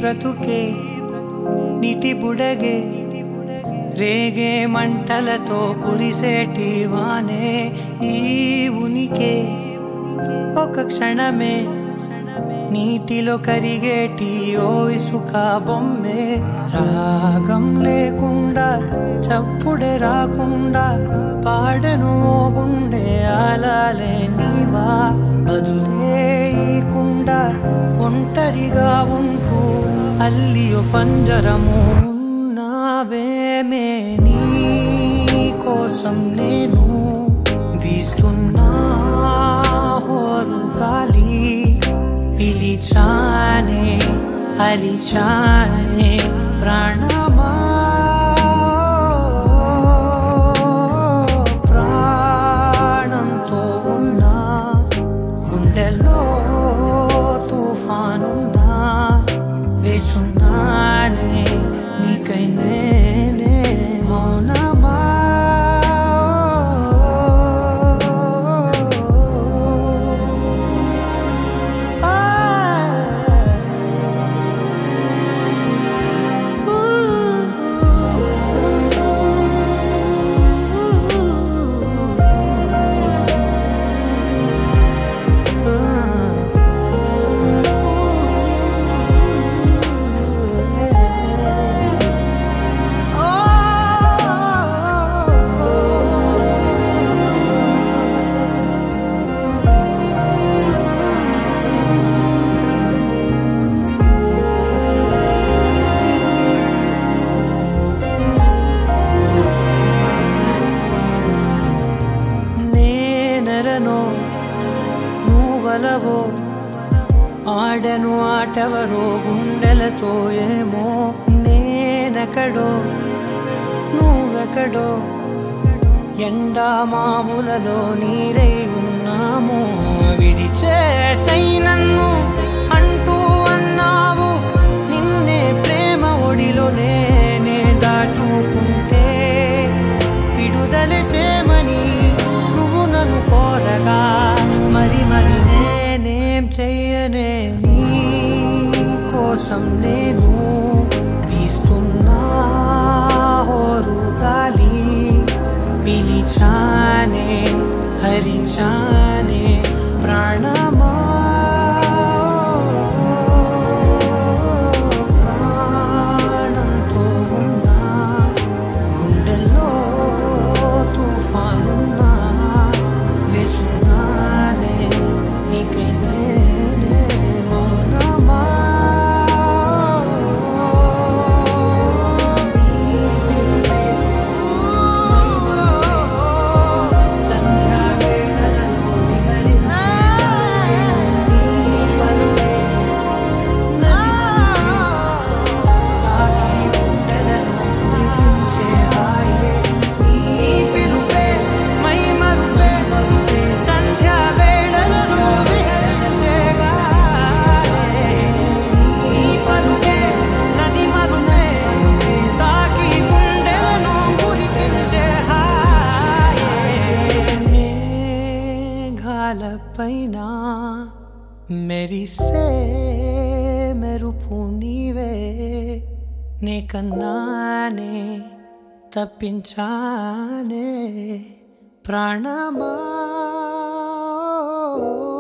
బ్రతుకే నీటి బుడగే రేగే మంటలతో కురిసేటి వానే ఈ ఉనికే ఒక క్షణమే నీటిలో కరిగేటి ఓ ఇసుక బొమ్మే రాగం లేకుండా చప్పుడే రాకుండా పాడను ఓ గుండె ఆలాలే నీవా బదులే ఈకుండా ఒంటరిగా ఉంటూ అల్లియో పంజరము ఉన్నావేమే నీ కోసం నేను వీస్తున్నా హోరు గాలి పిలిచానే హరిచానే ప్రాణమా ప్రాణంతో ఉన్నా గుండెల్లో తుఫానున్నా వేచున్నానే నీకై నేనే మౌనమా నేనరనో నువ్వలవో ఆడను ఆటవరో గుండెలతో ఏమో నేనెక్కడో నువ్వెక్కడో ఎండా మామూలలో నీరై ఉన్నాము విడిచేసై నన్ను అంటూ అన్నావు నిన్నే ప్రేమ ఒడిలో నేనే దాచుకుంటే విడుదల చేయమని నువ్వు నన్ను కోరగా మరి మరి నేనేం చెయ్యనే నీ కోసం నేను వీస్తున్నా హోరు గాలి పిలిచానే హరిచానే ప్రాణమా ప్రాణంతో ఉన్నా గుండెల్లో తుఫానున్నా వేచున్నానే నీకై నేనే మౌనమా నీ పిలుపే సంధ్యా వేళలలో విహరించే నీ పలుకే తాకి గుండెలను కురిపించే హాయే నీ పిలుపే మై మరుపే సంధ్యా వేళలలో విహరించే గాయే నీ పలుకే నది మరుపే తాకి గుండెలను కురిపించే హాయే మేఘాలపైన మెరిసే మెరుపు నీవే నే కన్నానే తప్పించానే ప్రాణమా